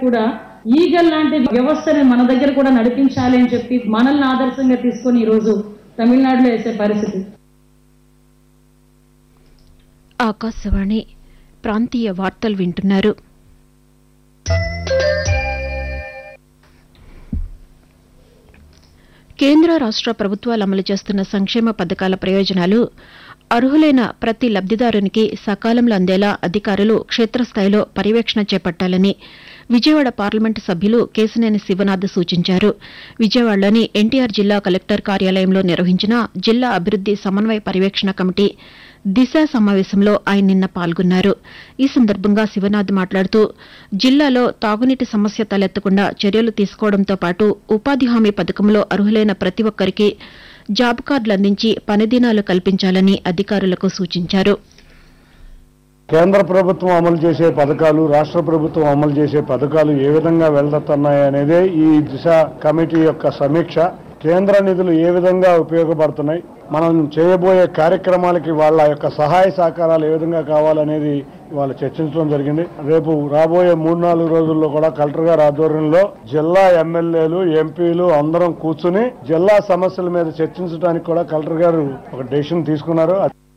కూడా ఈగల్ లాంటి వ్యవస్థని మన దగ్గర కూడా నడిపించాలి అని చెప్పి మనల్ని ఆదర్శంగా తీసుకొని ఈ రోజు తమిళనాడులో వేసే పరిస్థితి ఆకాశవాణి ప్రాంతీయ వార్తలు వింటున్నారు కేంద్ర రాష్ట్ర ప్రభుత్వాలు అమలు చేస్తున్న సంక్షేమ పథకాల ప్రయోజనాలు అర్హులైన ప్రతి లబ్దిదారునికి సకాలంలో అందేలా అధికారులు క్షేత్రస్థాయిలో పర్యవేక్షణ చేపట్టాలని విజయవాడ పార్లమెంటు సభ్యులు కేశినేని శివనాథ్ సూచించారు విజయవాడలోని ఎన్టీఆర్ జిల్లా కలెక్టర్ కార్యాలయంలో నిర్వహించిన జిల్లా అభివృద్ది సమన్వయ పర్యవేక్షణ కమిటీ దిశ సమావేశంలో ఆయన నిన్న పాల్గొన్నారు ఈ సందర్భంగా శివనాథ్ మాట్లాడుతూ జిల్లాలో తాగునీటి సమస్య తలెత్తకుండా చర్యలు తీసుకోవడంతో పాటు ఉపాధి హామీ పథకంలో అర్హులైన ప్రతి ఒక్కరికి జాబ్ కార్డులు అందించి పనిదినాలు కల్పించాలని అధికారులకు సూచించారు కేంద్ర ప్రభుత్వం అమలు చేసే పథకాలు రాష్ట్ర ప్రభుత్వం అమలు చేసే పథకాలు ఏ విధంగా వెళ్తున్నాయి అనేదే ఈ దిశ కమిటీ యొక్క సమీక్ష కేంద్ర నిధులు ఏ విధంగా ఉపయోగపడుతున్నాయి మనం చేయబోయే కార్యక్రమాలకి వాళ్ళ యొక్క సహాయ సహకారాలు ఏ విధంగా కావాలనేది ఇవాళ చర్చించడం జరిగింది రేపు రాబోయే మూడు నాలుగు రోజుల్లో కూడా కలెక్టర్ గారి ఆధ్వర్యంలో జిల్లా ఎమ్మెల్యేలు ఎంపీలు అందరం కూర్చుని జిల్లా సమస్యల మీద చర్చించడానికి కూడా కలెక్టర్ గారు ఒక డెసిషన్ తీసుకున్నారు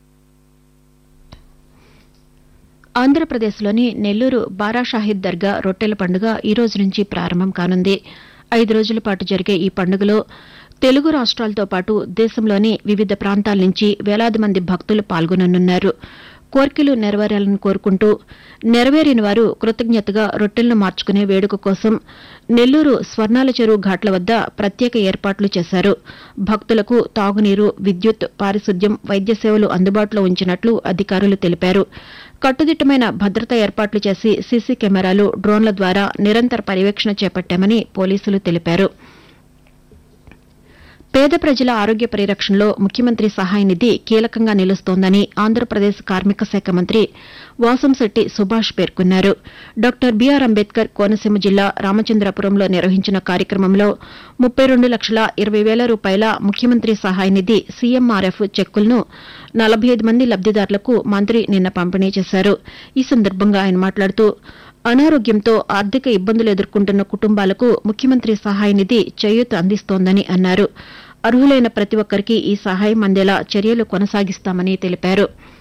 ఆంధ్రప్రదేశ్లోని నెల్లూరు బారా షాహిద్ దర్గా రొట్టెల పండుగ ఈ రోజు నుంచి ప్రారంభం కానుంది ఐదు రోజుల పాటు జరిగే ఈ పండుగలో తెలుగు రాష్ట్రాలతో పాటు దేశంలోని వివిధ ప్రాంతాల నుంచి వేలాది మంది భక్తులు పాల్గొననున్నారు కోర్కెలు నెరవేరాలని కోరుకుంటూ నెరవేరిన వారు కృతజ్ఞతగా రొట్టెలను మార్చుకునే వేడుక కోసం నెల్లూరు స్వర్ణాల చెరువు ఘాట్ల వద్ద ప్రత్యేక ఏర్పాట్లు చేశారు భక్తులకు తాగునీరు విద్యుత్ పారిశుద్ధ్యం వైద్య సేవలు అందుబాటులో ఉంచినట్లు అధికారులు తెలిపారు కట్టుదిట్టమైన భద్రతా ఏర్పాట్లు చేసి సీసీ కెమెరాలు డ్రోన్ల ద్వారా నిరంతర పర్యవేక్షణ చేపట్టామని పోలీసులు తెలిపారు పేద ప్రజల ఆరోగ్య పరిరక్షణలో ముఖ్యమంత్రి సహాయ నిధి కీలకంగా నిలుస్తోందని ఆంధ్రప్రదేశ్ కార్మిక శాఖ మంత్రి వాసంశెట్టి సుభాష్ పేర్కొన్నారు డాక్టర్ బీఆర్ అంబేద్కర్ కోనసీమ జిల్లా రామచంద్రపురంలో నిర్వహించిన కార్యక్రమంలో ముప్పై రెండు లక్షల ఇరవై వేల రూపాయల ముఖ్యమంత్రి సహాయ నిధి సీఎంఆర్ఎఫ్ చెక్కులను నలభై ఐదు మంది లబ్దిదారులకు మంత్రి నిన్న పంపిణీ చేశారు ఈ సందర్భంగా ఆయన మాట్లాడుతూ అనారోగ్యంతో ఆర్థిక ఇబ్బందులు ఎదుర్కొంటున్న కుటుంబాలకు ముఖ్యమంత్రి సహాయ నిధి చేయూత అందిస్తోందని అన్నారు అర్హులైన ప్రతి ఒక్కరికి ఈ సహాయం అందేలా చర్యలు కొనసాగిస్తామని తెలిపారు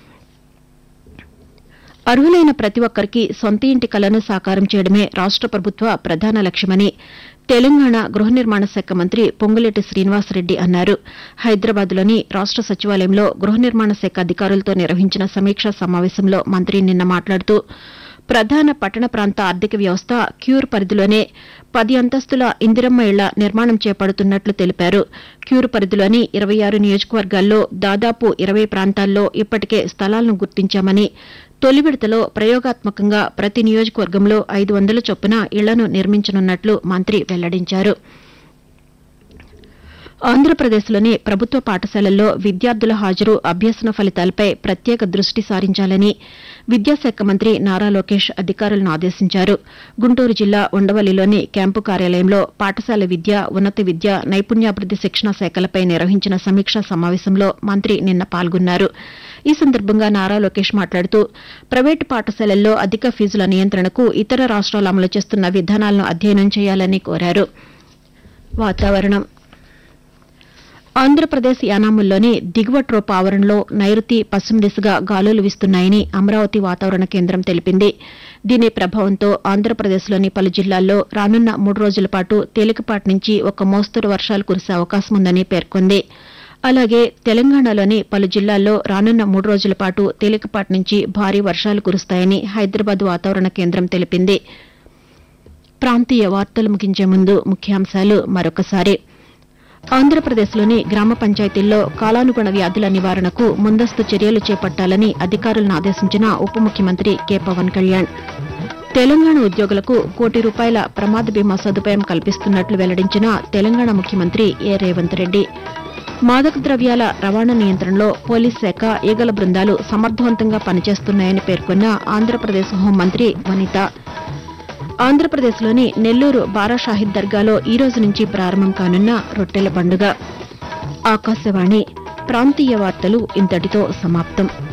అర్హులైన ప్రతి ఒక్కరికి సొంత ఇంటి కలను సాకారం చేయడమే రాష్ట ప్రభుత్వ ప్రధాన లక్ష్యమని తెలంగాణ గృహ నిర్మాణ శాఖ మంత్రి పొంగులేటి శ్రీనివాసరెడ్డి అన్నారు హైదరాబాద్లోని రాష్ట సచివాలయంలో గృహ నిర్మాణ శాఖ అధికారులతో నిర్వహించిన సమీక్షా సమావేశంలో మంత్రి నిన్న మాట్లాడుతూ ప్రధాన పట్టణ ప్రాంత ఆర్థిక వ్యవస్థ క్యూర్ పరిధిలోనే పది అంతస్తుల ఇందిరమ్మ ఇళ్ల నిర్మాణం చేపడుతున్నట్లు తెలిపారు క్యూర్ పరిధిలోని ఇరవై ఆరు నియోజకవర్గాల్లో దాదాపు ఇరవై ప్రాంతాల్లో ఇప్పటికే స్థలాలను గుర్తించామని తొలి విడతలో ప్రయోగాత్మకంగా ప్రతి నియోజకవర్గంలో ఐదు వందల చొప్పున ఇళ్లను నిర్మించనున్నట్లు మంత్రి వెల్లడించారు ఆంధ్రప్రదేశ్లోని ప్రభుత్వ పాఠశాలల్లో విద్యార్థుల హాజరు అభ్యసన ఫలితాలపై ప్రత్యేక దృష్టి సారించాలని విద్యాశాఖ మంత్రి నారా లోకేష్ అధికారులను ఆదేశించారు గుంటూరు జిల్లా ఉండవల్లిలోని క్యాంపు కార్యాలయంలో పాఠశాల విద్య ఉన్నత విద్య నైపుణ్యాభివృద్ది శిక్షణ శాఖలపై నిర్వహించిన సమీక్షా సమావేశంలో మంత్రి నిన్న పాల్గొన్నారు ఈ సందర్భంగా నారా లోకేష్ మాట్లాడుతూ ప్రైవేటు పాఠశాలల్లో అధిక ఫీజుల నియంత్రణకు ఇతర రాష్ట్రాలు అమలు చేస్తున్న విధానాలను అధ్యయనం చేయాలని కోరారు వాతావరణం ఆంధ్రప్రదేశ్ యానాముల్లోని దిగువ ట్రోప్ ఆవరణలో నైరుతి పశ్చిమ దిశగా గాలులు వీస్తున్నాయని అమరావతి వాతావరణ కేంద్రం తెలిపింది దీని ప్రభావంతో ఆంధ్రప్రదేశ్లోని పలు జిల్లాల్లో రానున్న మూడు రోజుల పాటు తేలికపాటి నుంచి ఒక మోస్తరు వర్షాలు కురిసే అవకాశం ఉందని పేర్కొంది అలాగే తెలంగాణలోని పలు జిల్లాల్లో రానున్న మూడు రోజుల పాటు తేలికపాటి నుంచి భారీ వర్షాలు కురుస్తాయని హైదరాబాద్ వాతావరణ కేంద్రం తెలిపింది ప్రాంతీయ వార్తలు ముగించే ముందు ముఖ్యాంశాలు మరొకసారి ఆంధ్రప్రదేశ్లోని గ్రామ పంచాయతీల్లో కాలానుగుణ వ్యాధుల నివారణకు ముందస్తు చర్యలు చేపట్టాలని అధికారులను ఆదేశించిన ఉప ముఖ్యమంత్రి కె పవన్ కళ్యాణ్ తెలంగాణ ఉద్యోగులకు కోటి రూపాయల ప్రమాద బీమా సదుపాయం కల్పిస్తున్నట్లు వెల్లడించిన తెలంగాణ ముఖ్యమంత్రి ఏ రేవంత్ రెడ్డి మాదక ద్రవ్యాల రవాణా నియంత్రణలో పోలీస్ శాఖ ఈగల బృందాలు సమర్థవంతంగా పనిచేస్తున్నాయని పేర్కొన్న ఆంధ్రప్రదేశ్ హోంమంత్రి వనిత ఆంధ్రప్రదేశ్లోని నెల్లూరు బారా షాహిద్ దర్గాలో ఈ రోజు నుంచి ప్రారంభం కానున్న రొట్టెల పండుగ ఆకాశవాణి ప్రాంతీయ వార్తలు ఇంతటితో సమాప్తం